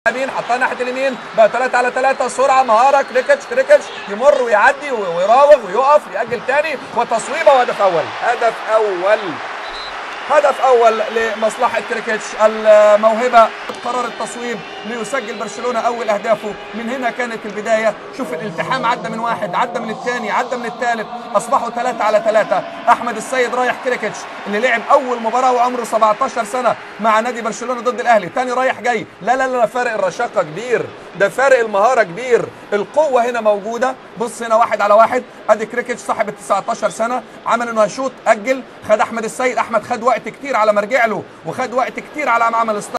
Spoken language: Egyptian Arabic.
اللاعبين حطها ناحيه اليمين بقى 3 على 3 سرعه مهاره كريكتش كريكتش يمر ويعدي ويراوغ ويقف ويأجل تاني وتصويبه وهدف اول هدف اول هدف اول لمصلحه كريكيتش الموهبه قرر التصويب ليسجل برشلونه اول اهدافه من هنا كانت البدايه شوف الالتحام عدى من واحد عدى من الثاني عدى من الثالث اصبحوا ثلاثة على ثلاثة احمد السيد رايح كريكيتش اللي لعب اول مباراه وعمره 17 سنه مع نادي برشلونه ضد الاهلي ثاني رايح جاي لا لا لا فارق الرشاقه كبير ده فارق المهاره كبير القوه هنا موجوده بص هنا واحد على واحد ادي كريكيتش صاحب ال 19 سنه عمل انه هيشوط اجل خد احمد السيد احمد خد وقت كتير على ما رجع له وخد وقت كتير على ما عمل